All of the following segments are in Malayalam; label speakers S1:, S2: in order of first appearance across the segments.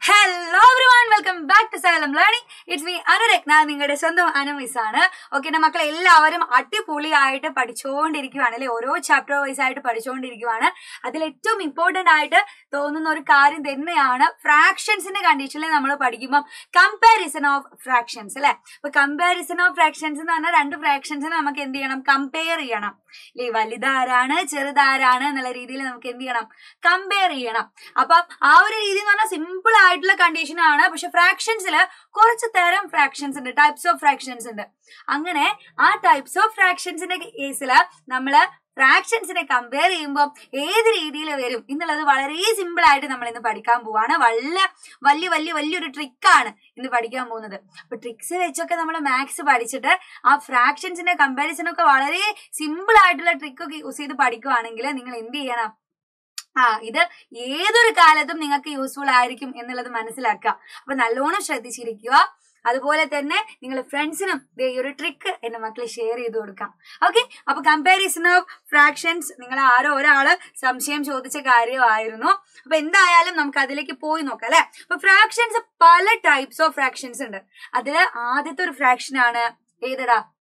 S1: hello everyone welcome back to Xylem learning it's me Anurag ഞാൻ നിങ്ങളുടെ സ്വന്തം അനുമിസ് ആണ് ഓക്കെ എന്റെ മക്കളെ എല്ലാവരും അടിപൊളിയായിട്ട് പഠിച്ചുകൊണ്ടിരിക്കുകയാണ് അല്ലെ ഓരോ ചാപ്റ്റർ വൈസ് ആയിട്ട് പഠിച്ചുകൊണ്ടിരിക്കുകയാണ് അതിൽ ഏറ്റവും ഇമ്പോർട്ടന്റ് ആയിട്ട് തോന്നുന്ന ഒരു കാര്യം തന്നെയാണ് ഫ്രാക്ഷൻസിന്റെ കണ്ടീഷനിൽ നമ്മൾ പഠിക്കുമ്പോൾ കമ്പാരിസൺ ഓഫ് ഫ്രാക്ഷൻസ് അല്ലെ അപ്പൊ കമ്പാരിസൺ ഓഫ് ഫ്രാക്ഷൻസ് എന്ന് പറഞ്ഞാൽ രണ്ട് ഫ്രാക്ഷൻസിനെ നമുക്ക് എന്ത് ചെയ്യണം കമ്പയർ ചെയ്യണം അല്ലെ വലുതാരാണ് ചെറുതാരാണ് എന്നുള്ള രീതിയിൽ നമുക്ക് എന്ത് ചെയ്യണം കമ്പയർ ചെയ്യണം അപ്പൊ ആ ഒരു രീതി എന്ന് പറഞ്ഞാൽ സിമ്പിൾ ആയിട്ടുള്ള കണ്ടീഷൻ ആണ് പക്ഷെ ഫ്രാക്ഷൻസിൽ കുറച്ച് തരം ഫ്രാക്ഷൻസ് ഉണ്ട് ടൈപ്സ് ഓഫ് ഫ്രാക്ഷൻസ് ഉണ്ട് അങ്ങനെ ആ ടൈപ്സ് ഓഫ് ഫ്രാക്ഷൻസിന്റെ കേസിൽ നമ്മള് ഫ്രാക്ഷൻസിനെ കമ്പയർ ചെയ്യുമ്പോൾ ഏത് രീതിയിൽ വരും എന്നുള്ളത് വളരെ സിമ്പിൾ ആയിട്ട് നമ്മൾ ഇന്ന് പഠിക്കാൻ പോവാണ് വലിയ വലിയ വലിയ വലിയൊരു ട്രിക്കാണ് ഇന്ന് പഠിക്കാൻ പോകുന്നത് അപ്പൊ ട്രിക്സ് വെച്ചൊക്കെ നമ്മൾ മാത്സ് പഠിച്ചിട്ട് ആ ഫ്രാക്ഷൻസിന്റെ കമ്പാരിസൺ ഒക്കെ വളരെ സിമ്പിൾ ആയിട്ടുള്ള ട്രിക്കൊക്കെ യൂസ് ചെയ്ത് പഠിക്കുവാണെങ്കിൽ നിങ്ങൾ എന്ത് ചെയ്യണം ആ ഇത് ഏതൊരു കാലത്തും നിങ്ങൾക്ക് യൂസ്ഫുൾ ആയിരിക്കും എന്നുള്ളത് മനസ്സിലാക്കുക അപ്പൊ നല്ലോണം ശ്രദ്ധിച്ചിരിക്കുക അതുപോലെ തന്നെ നിങ്ങൾ ഫ്രണ്ട്സിനും ഈ ഒരു ട്രിക്ക് എന്റെ മക്കളെ ഷെയർ ചെയ്ത് കൊടുക്കാം ഓക്കെ അപ്പൊ കമ്പാരിസൺ ഓഫ് ഫ്രാക്ഷൻസ് നിങ്ങൾ ആരോ ഒരാള് സംശയം ചോദിച്ച കാര്യമായിരുന്നു അപ്പൊ എന്തായാലും നമുക്ക് അതിലേക്ക് പോയി നോക്കാം അല്ലെ അപ്പൊ ഫ്രാക്ഷൻസ് പല ടൈപ്സ് ഓഫ് ഫ്രാക്ഷൻസ് ഉണ്ട് അതില് ആദ്യത്തെ ഒരു ഫ്രാക്ഷൻ ആണ് ഏതടാ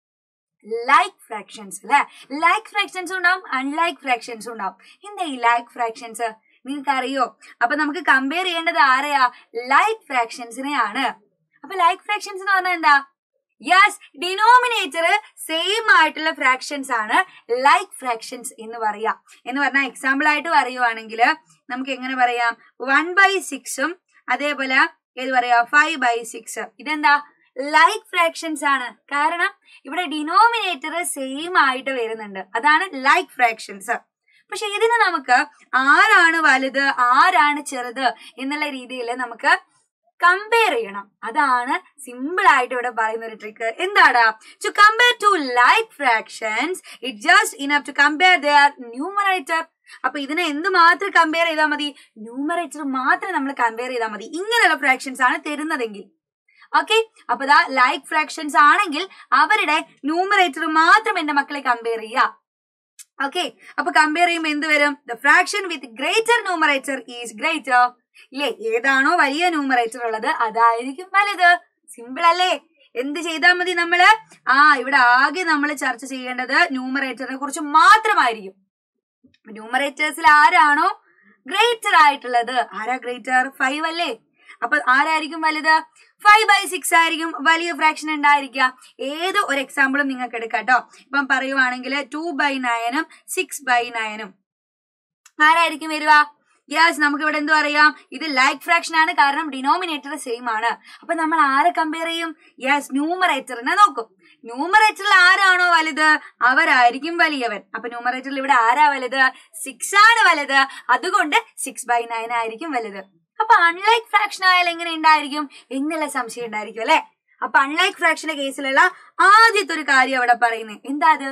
S1: ലൈക്ക് ഫ്രാക്ഷൻസ് അല്ലെ ലൈക്ക് ഫ്രാക്ഷൻസ് ഉണ്ടാവും അൺലൈക്ക് ഫ്രാക്ഷൻസ് ഉണ്ടാവും എന്താ ഈ ലൈക്ക് ഫ്രാക്ഷൻസ് നിങ്ങൾക്ക് അറിയോ അപ്പൊ നമുക്ക് കമ്പയർ ചെയ്യേണ്ടത് ആരെയാ ലൈക്ക് ഫ്രാക്ഷൻസിനെയാണ് അപ്പൊ ലൈക്ക് ഫ്രാക്ഷൻസ് എന്ന് പറഞ്ഞാൽ എന്താ യെസ് ഡിനോമിനേറ്റർ സെയിം ആയിട്ടുള്ള ഫ്രാക്ഷൻസ് ആണ് ലൈക്ക് ഫ്രാക്ഷൻസ് എന്ന് പറയാ എന്ന് പറഞ്ഞാൽ എക്സാമ്പിൾ ആയിട്ട് പറയുവാണെങ്കിൽ നമുക്ക് എങ്ങനെ പറയാം വൺ ബൈ സിക്സും അതേപോലെ ഏത് പറയാ ഫൈവ് ബൈ സിക്സ് ഇതെന്താ ലൈക്ക് ഫ്രാക്ഷൻസ് ആണ് കാരണം ഇവിടെ ഡിനോമിനേറ്റർ സെയിം ആയിട്ട് വരുന്നുണ്ട് അതാണ് ലൈക്ക് ഫ്രാക്ഷൻസ് പക്ഷെ ഇതിന് നമുക്ക് ആരാണ് വലുത് ആരാണ് ചെറുത് എന്നുള്ള രീതിയിൽ നമുക്ക് കമ്പയർ ചെയ്യണം അതാണ് സിമ്പിൾ ആയിട്ട് ഇവിടെ പറയുന്ന ഒരു ട്രിക്ക് എന്താടാ to compare two like fractions it just enough to compare their numerator അപ്പൊ ഇതിനെ എന്ത് മാത്രം കമ്പയർ ചെയ്താൽ മതി ന്യൂമറേറ്റർ മാത്രം നമ്മൾ കമ്പയർ ചെയ്താൽ മതി ഇങ്ങനെയുള്ള ഫ്രാക്ഷൻസ് ആണ് തരുന്നതെങ്കിൽ ഓക്കെ അപ്പൊ ദാ ലൈക്ക് ഫ്രാക്ഷൻസ് ആണെങ്കിൽ അവരുടെ ന്യൂമറേറ്റർ മാത്രം എന്റെ മക്കളെ കമ്പയർ ചെയ്യാം ഓക്കെ അപ്പൊ കമ്പയർ ചെയ്യുമ്പോൾ എന്ത് വരും the fraction with greater numerator is greater ഇല്ലേ ഏതാണോ വലിയ ന്യൂമറേറ്റർ ഉള്ളത് അതായിരിക്കും വലുത് സിമ്പിൾ അല്ലേ എന്ത് ചെയ്താൽ മതി നമ്മള് ആ ഇവിടെ ആകെ നമ്മൾ ചർച്ച ചെയ്യേണ്ടത് ന്യൂമറേറ്ററിനെ കുറിച്ച് മാത്രമായിരിക്കും ന്യൂമറേറ്റേഴ്സിൽ ആരാണോ ഗ്രേറ്റർ ആയിട്ടുള്ളത് ആരാ ഗ്രേറ്റർ ഫൈവ് അല്ലേ അപ്പൊ ആരായിരിക്കും വലുത് ഫൈവ് ബൈ സിക്സ് ആയിരിക്കും വലിയ ഫ്രാക്ഷൻ ഉണ്ടായിരിക്കുക ഏത് ഒരു എക്സാമ്പിളും നിങ്ങൾക്ക് എടുക്കാം കേട്ടോ ഇപ്പം പറയുവാണെങ്കിൽ ടു ബൈ നയനും സിക്സ് ബൈ നയനും ആരായിരിക്കും വരിക യെസ് നമുക്ക് ഇവിടെ എന്ത് പറയാം ഇത് ലൈക്ക് ഫ്രാക്ഷൻ ആണ് കാരണം ഡിനോമിനേറ്റർ സെയിം ആണ് അപ്പൊ നമ്മൾ ആരെ കമ്പയർ ചെയ്യും യെസ് ന്യൂമറേറ്ററിനെ നോക്കും ന്യൂമറേറ്ററിൽ ആരാണോ വലുത് അവരായിരിക്കും വലിയവൻ അപ്പൊ ന്യൂമറേറ്ററിൽ ഇവിടെ ആരാ വലുത് സിക്സ് ആണ് വലുത് അതുകൊണ്ട് സിക്സ് ബൈ നയൻ ആയിരിക്കും വലുത് അപ്പൊ അൺലൈക്ക് ഫ്രാക്ഷൻ ആയാൽ എങ്ങനെ ഉണ്ടായിരിക്കും എന്നുള്ള സംശയം ഉണ്ടായിരിക്കും അല്ലെ അപ്പൊ അൺലൈക്ക് ഫ്രാക്ഷന്റെ കേസിലുള്ള ആദ്യത്തെ ഒരു കാര്യം അവിടെ പറയുന്നത് എന്താ അത്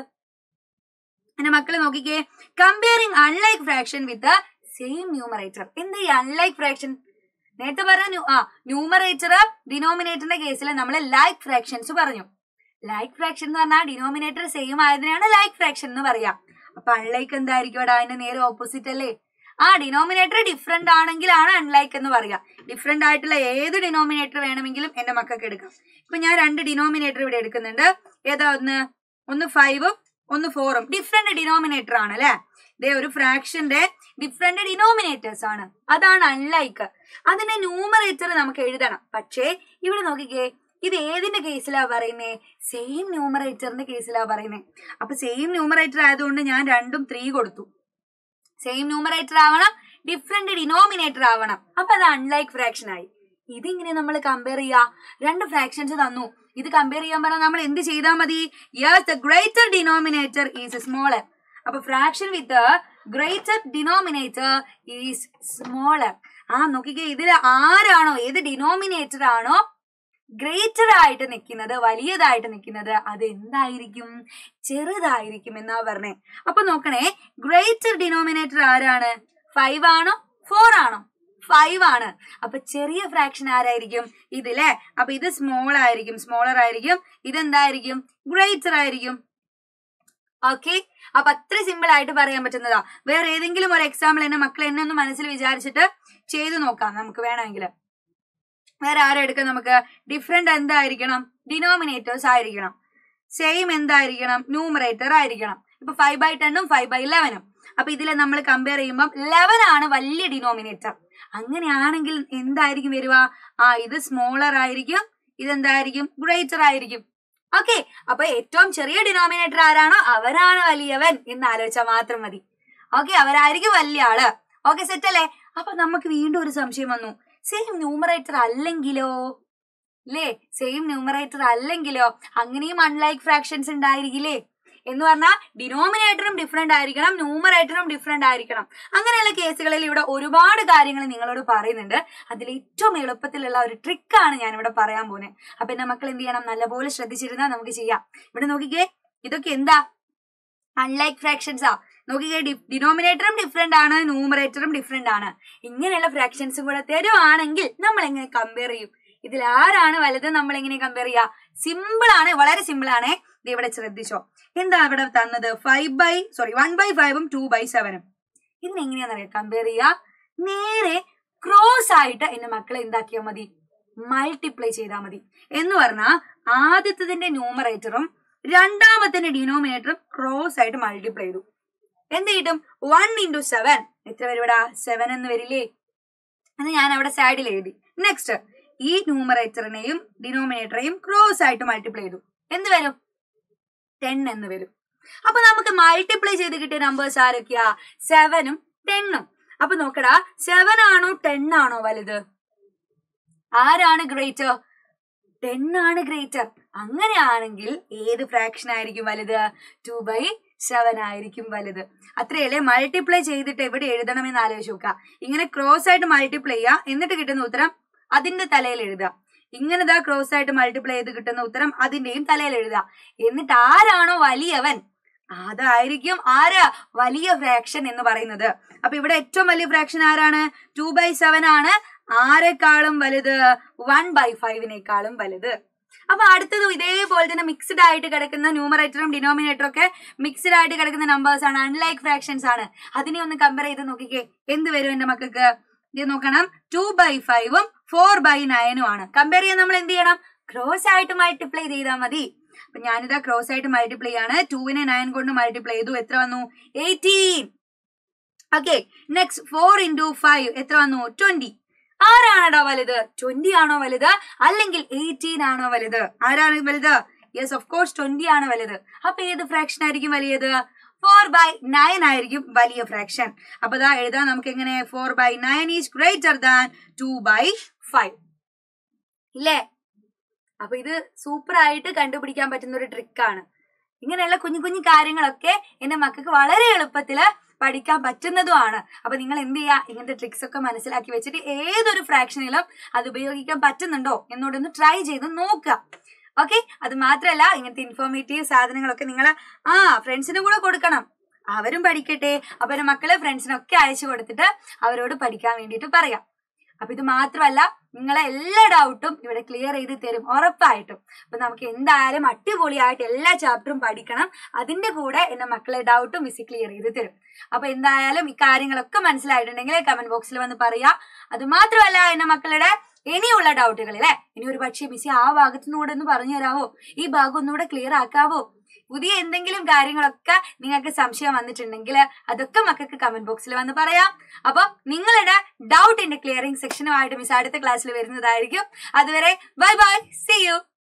S1: എന്റെ മക്കള് നോക്കിക്കേ comparing unlike fraction with same numerator എന്താ ഈ അൺലൈക്ക് ഫ്രാക്ഷൻ നേരത്തെ പറഞ്ഞ ആ ന്യൂമറേറ്റർ ഡിനോമിനേറ്ററിന്റെ കേസിൽ നമ്മൾ ലൈക്ക് ഫ്രാക്ഷൻസ് പറഞ്ഞു ലൈക്ക് ഫ്രാക്ഷൻ എന്ന് പറഞ്ഞാൽ ഡിനോമിനേറ്റർ സെയിം ആയതിനാണ് ലൈക്ക് ഫ്രാക്ഷൻ എന്ന് പറയാം അപ്പൊ അൺലൈക്ക് എന്തായിരിക്കും അവിടെ അതിന്റെ നേരെ ഓപ്പോസിറ്റ് അല്ലേ ആ ഡിനോമിനേറ്റർ ഡിഫറെന്റ് ആണെങ്കിലാണ് അൺലൈക്ക് എന്ന് പറയാം ഡിഫറെന്റ് ആയിട്ടുള്ള ഏത് ഡിനോമിനേറ്റർ വേണമെങ്കിലും എന്റെ മക്കൾക്ക് എടുക്കാം ഇപ്പൊ ഞാൻ രണ്ട് ഡിനോമിനേറ്റർ ഇവിടെ എടുക്കുന്നുണ്ട് ഏതാ ഒന്ന് ഒന്ന് ഫൈവും ഒന്ന് ഫോറും ഡിഫറെന്റ് ഡിനോമിനേറ്റർ ആണ് അല്ലെ ഇതേ ഒരു ഫ്രാക്ഷന്റെ ഡിഫറെന്റ് ഡിനോമിനേറ്റേഴ്സ് ആണ് അതാണ് അൺലൈക്ക് അതിന്റെ ന്യൂമറേറ്റർ നമുക്ക് എഴുതണം പക്ഷേ ഇവിടെ നോക്കിക്കേ ഇത് ഏതിന്റെ കേസിലാ പറയുന്നേ സെയിം ന്യൂമറേറ്ററിന്റെ കേസിലാ പറയുന്നേ അപ്പൊ സെയിം ന്യൂമറേറ്റർ ആയതുകൊണ്ട് ഞാൻ രണ്ടും ത്രീ കൊടുത്തു സെയിം ന്യൂമറേറ്റർ ആവണം ഡിഫറെന്റ് ഡിനോമിനേറ്റർ ആവണം അപ്പൊ അത് അൺലൈക്ക് ഫ്രാക്ഷൻ ആയി ഇതിങ്ങനെ നമ്മൾ കമ്പയർ ചെയ്യാ രണ്ട് ഫ്രാക്ഷൻസ് തന്നു ഇത് കമ്പയർ ചെയ്യാൻ പറഞ്ഞാൽ നമ്മൾ എന്ത് ചെയ്താൽ മതി yes the greater denominator is smaller അപ്പൊ fraction with greater denominator is smaller ആ നോക്കിക്കേ ഇതിൽ ആരാണോ ഏത് ഡിനോമിനേറ്റർ ആണോ ഗ്രേറ്റർ ആയിട്ട് നിൽക്കുന്നത് വലിയതായിട്ട് നിൽക്കുന്നത് അത് എന്തായിരിക്കും ചെറുതായിരിക്കും എന്നാ പറഞ്ഞേ അപ്പൊ നോക്കണേ ഗ്രേറ്റർ ഡിനോമിനേറ്റർ ആരാണ് ഫൈവ് ആണോ ഫോർ ആണോ ഫൈവ് ആണ് അപ്പൊ ചെറിയ ഫ്രാക്ഷൻ ആരായിരിക്കും ഇതില്ലേ അപ്പൊ ഇത് സ്മോൾ ആയിരിക്കും സ്മോളർ ആയിരിക്കും ഇതെന്തായിരിക്കും ഗ്രേറ്റർ ആയിരിക്കും ഓക്കെ അപ്പൊ അത്ര സിമ്പിൾ ആയിട്ട് പറയാൻ പറ്റുന്നതാ വേറെ ഏതെങ്കിലും ഒരു എക്സാമ്പിൾ എന്നെ മക്കൾ എന്നെ ഒന്ന് മനസ്സിൽ വിചാരിച്ചിട്ട് ചെയ്തു നോക്കാം നമുക്ക് വേണമെങ്കിൽ വേറെ ആരെ എടുക്കാം നമുക്ക് ഡിഫറെന്റ് എന്തായിരിക്കണം ഡിനോമിനേറ്റേഴ്സ് ആയിരിക്കണം സെയിം എന്തായിരിക്കണം ന്യൂമറേറ്റർ ആയിരിക്കണം ഇപ്പൊ ഫൈവ് ബൈ ടെണ്ണും ഫൈവ് ബൈ ഇലവനും അപ്പൊ ഇതിൽ നമ്മൾ കമ്പയർ ചെയ്യുമ്പോൾ ലെവൻ ആണ് വലിയ ഡിനോമിനേറ്റർ അങ്ങനെയാണെങ്കിൽ എന്തായിരിക്കും വരിക ആ ഇത് സ്മോളർ ആയിരിക്കും ഇതെന്തായിരിക്കും ഗ്രേറ്റർ ആയിരിക്കും ഓക്കെ അപ്പൊ ഏറ്റവും ചെറിയ ഡിനോമിനേറ്റർ ആരാണോ അവരാണ് വലിയവൻ എന്ന് ആലോചിച്ചാൽ മാത്രം മതി ഓക്കെ അവരായിരിക്കും വലിയ ആള് ഓക്കെ സെറ്റ് അല്ലേ അപ്പൊ നമുക്ക് വീണ്ടും ഒരു സംശയം വന്നു സെയിം ന്യൂമറേറ്റർ അല്ലെങ്കിലോ അല്ലേ സെയിം ന്യൂമറേറ്റർ അല്ലെങ്കിലോ അങ്ങനെയും അൺലൈക്ക് ഫ്രാക്ഷൻസ് ഉണ്ടായിരിക്കില്ലേ എന്ന് പറഞ്ഞാൽ ഡിനോമിനേറ്ററും ഡിഫറെന്റ് ആയിരിക്കണം ന്യൂമറേറ്ററും ഡിഫറെന്റ് ആയിരിക്കണം അങ്ങനെയുള്ള കേസുകളിൽ ഇവിടെ ഒരുപാട് കാര്യങ്ങൾ നിങ്ങളോട് പറയുന്നുണ്ട് അതിൽ ഏറ്റവും എളുപ്പത്തിലുള്ള ഒരു ട്രിക്കാണ് ഞാൻ ഇവിടെ പറയാൻ പോകുന്നത് അപ്പൊ എന്റെ മക്കൾ എന്ത് ചെയ്യണം നല്ലപോലെ ശ്രദ്ധിച്ചിരുന്നാൽ നമുക്ക് ചെയ്യാം ഇവിടെ നോക്കിക്കേ ഇതൊക്കെ എന്താ അൺലൈക്ക് ഫ്രാക്ഷൻസാ നോക്കിക്കേ ഡിനോമിനേറ്ററും ഡിഫറെന്റ് ആണ് ന്യൂമറേറ്ററും ഡിഫറെന്റ് ആണ് ഇങ്ങനെയുള്ള ഫ്രാക്ഷൻസും കൂടെ തരുവാണെങ്കിൽ നമ്മൾ എങ്ങനെ കമ്പയർ ചെയ്യും ഇതിൽ ആരാണ് വലുത് നമ്മൾ എങ്ങനെ കമ്പയർ ചെയ്യാ സിമ്പിൾ ആണ് വളരെ സിമ്പിൾ ആണ് ഇത് ഇവിടെ ശ്രദ്ധിച്ചോ എന്താ ഇവിടെ തന്നത് five by sorry one by ഫൈവും ടു ബൈ സെവനും ഇതിനെങ്ങനെയാണെന്നറിയാം കമ്പയർ ചെയ്യാ നേരെ ക്രോസ് ആയിട്ട് എന്റെ മക്കളെ എന്താക്കിയാൽ മതി മൾട്ടിപ്ലൈ ചെയ്താൽ മതി എന്ന് പറഞ്ഞാൽ ആദ്യത്തതിന്റെ ന്യൂമറേറ്ററും രണ്ടാമത്തിന്റെ ഡിനോമിനേറ്ററും ക്രോസ് ആയിട്ട് മൾട്ടിപ്ലൈ ചെയ്തു എന്ത് കിട്ടും വൺ ഇൻറ്റു സെവൻ എത്ര വരും ഇവിടെ സെവൻ എന്ന് വരില്ലേ അത് ഞാൻ അവിടെ സൈഡിൽ എഴുതി നെക്സ്റ്റ് ഈ ന്യൂമറേറ്ററിനെയും ഡിനോമിനേറ്ററെയും ക്രോസ് ആയിട്ട് മൾട്ടിപ്ലൈ ചെയ്തു എന്ത് വരും ടെൻ എന്ന് വരും അപ്പൊ നമുക്ക് മൾട്ടിപ്ലൈ ചെയ്ത് കിട്ടിയ നമ്പേഴ്സ് ആരൊക്കെയാ സെവനും ടെണ്ണും അപ്പൊ നോക്കടാ സെവൻ ആണോ ടെൻ ആണോ വലുത് ആരാണ് ഗ്രേറ്റർ ടെൻ ആണ് ഗ്രേറ്റർ അങ്ങനെയാണെങ്കിൽ ഏത് ഫ്രാക്ഷൻ ആയിരിക്കും വലുത് ടു ബൈ സെവൻ ആയിരിക്കും വലുത് അത്രയല്ലേ മൾട്ടിപ്ലൈ ചെയ്തിട്ട് എവിടെ എഴുതണമെന്ന് ആലോചിച്ച് നോക്കുക ഇങ്ങനെ ക്രോസ് ആയിട്ട് മൾട്ടിപ്ലൈ ചെയ്യുക എന്നിട്ട് കിട്ടുന്ന ഉത്തരം അതിന്റെ തലയിൽ എഴുതുക ഇങ്ങനെ ദാ ക്രോസ് ആയിട്ട് മൾട്ടിപ്ലൈ ചെയ്ത് കിട്ടുന്ന ഉത്തരം അതിന്റെയും തലയിൽ എഴുതുക എന്നിട്ട് ആരാണോ വലിയവൻ അതായിരിക്കും ആരാ വലിയ ഫ്രാക്ഷൻ എന്ന് പറയുന്നത് അപ്പൊ ഇവിടെ ഏറ്റവും വലിയ ഫ്രാക്ഷൻ ആരാണ് ടു ബൈ സെവൻ ആണ് ആരെക്കാളും വലുത് വൺ ബൈ ഫൈവിനേക്കാളും വലുത് അപ്പൊ അടുത്തതും ഇതേപോലെ തന്നെ മിക്സ്ഡ് ആയിട്ട് കിടക്കുന്ന ന്യൂമറേറ്ററും ഡിനോമിനേറ്ററും ഒക്കെ മിക്സ്ഡ് ആയിട്ട് കിടക്കുന്ന നമ്പേഴ്സ് ആണ് അൺലൈക്ക് ഫ്രാക്ഷൻസ് ആണ് അതിനെ ഒന്ന് കമ്പയർ ചെയ്ത് നോക്കിക്കേ എന്ത് വരും എന്റെ മക്കൾക്ക് ഇത് നോക്കണം ടു ബൈ ഫൈവും ഫോർ ബൈ നയനും ആണ് കമ്പയർ ചെയ്യാൻ നമ്മൾ എന്ത് ചെയ്യണം ക്രോസ് ആയിട്ട് മൾട്ടിപ്ലൈ ചെയ്താൽ മതി അപ്പൊ ഞാനിതാ ക്രോസ് ആയിട്ട് മൾട്ടിപ്ലൈ ആണ് ടൂവിനെ നയൻ കൊണ്ട് മൾട്ടിപ്ലൈ ചെയ്തു എത്ര വന്നു eighteen okay next four into five എത്ര വന്നു ട്വന്റി ആരാണടാ വലുത് ട്വന്റി ആണോ വലുത് അല്ലെങ്കിൽ എയ്റ്റീൻ ആണോ വലുത് ആരാണ് വലുത് യെസ് ഓഫ് കോഴ്സ് ട്വന്റി ആണ് വലുത് അപ്പൊ ഏത് ഫ്രാക്ഷൻ ആയിരിക്കും വലിയത് ഫോർ ബൈ നയൻ ആയിരിക്കും വലിയ ഫ്രാക്ഷൻ അപ്പൊ ഇതാ എഴുതാൻ നമുക്ക് എങ്ങനെ four by nine is greater than two by five ഇല്ലേ അപ്പൊ ഇത് സൂപ്പർ ആയിട്ട് കണ്ടുപിടിക്കാൻ പറ്റുന്ന ഒരു ട്രിക്കാണ് ഇങ്ങനെയുള്ള കുഞ്ഞു കുഞ്ഞു കാര്യങ്ങളൊക്കെ എന്റെ മക്കൾക്ക് വളരെ എളുപ്പത്തില് പഠിക്കാൻ പറ്റുന്നതുമാണ് അപ്പൊ നിങ്ങൾ എന്ത് ചെയ്യുക ഇങ്ങനത്തെ ട്രിക്സ് ഒക്കെ മനസ്സിലാക്കി വെച്ചിട്ട് ഏതൊരു ഫ്രാക്ഷനിലും അത് ഉപയോഗിക്കാൻ പറ്റുന്നുണ്ടോ എന്നോടൊന്ന് ട്രൈ ചെയ്ത് നോക്കുക ഓക്കെ അത് മാത്രമല്ല ഇങ്ങനത്തെ ഇൻഫോർമേറ്റീവ് സാധനങ്ങളൊക്കെ നിങ്ങൾ ആ ഫ്രണ്ട്സിനും കൂടെ കൊടുക്കണം അവരും പഠിക്കട്ടെ അപ്പൊ എന്റെ മക്കളെ ഫ്രണ്ട്സിനൊക്കെ അയച്ചു കൊടുത്തിട്ട് അവരോട് പഠിക്കാൻ വേണ്ടിയിട്ട് പറയാം അപ്പൊ ഇത് മാത്രമല്ല നിങ്ങളെ എല്ലാ ഡൗട്ടും ഇവിടെ ക്ലിയർ ചെയ്ത് തരും ഉറപ്പായിട്ടും അപ്പൊ നമുക്ക് എന്തായാലും അടിപൊളിയായിട്ട് എല്ലാ ചാപ്റ്ററും പഠിക്കണം അതിന്റെ കൂടെ എന്റെ മക്കളെ ഡൗട്ടും മിസ് ക്ലിയർ ചെയ്ത് തരും അപ്പൊ എന്തായാലും ഈ കാര്യങ്ങളൊക്കെ മനസ്സിലായിട്ടുണ്ടെങ്കിൽ കമന്റ് ബോക്സിൽ വന്ന് പറയാ അത് മാത്രമല്ല എന്റെ മക്കളുടെ ഇനിയുള്ള ഡൗട്ടുകൾ അല്ലെ ഇനി ഒരു പക്ഷേ മിസ്സി ആ ഭാഗത്തുനിന്ന് കൂടെ ഒന്ന് പറഞ്ഞു തരാവോ ഈ ഭാഗം ഒന്നുകൂടെ ക്ലിയർ ആക്കാവോ പുതിയ എന്തെങ്കിലും കാര്യങ്ങളൊക്കെ നിങ്ങൾക്ക് സംശയം വന്നിട്ടുണ്ടെങ്കിൽ അതൊക്കെ മക്കൾക്ക് കമന്റ് ബോക്സിൽ വന്ന് പറയാം അപ്പൊ നിങ്ങളുടെ ഡൗട്ടിന്റെ ക്ലിയറിംഗ് സെക്ഷനുമായിട്ട് മിസ് അടുത്ത ക്ലാസ്സിൽ വരുന്നതായിരിക്കും അതുവരെ ബൈ ബൈ സി യു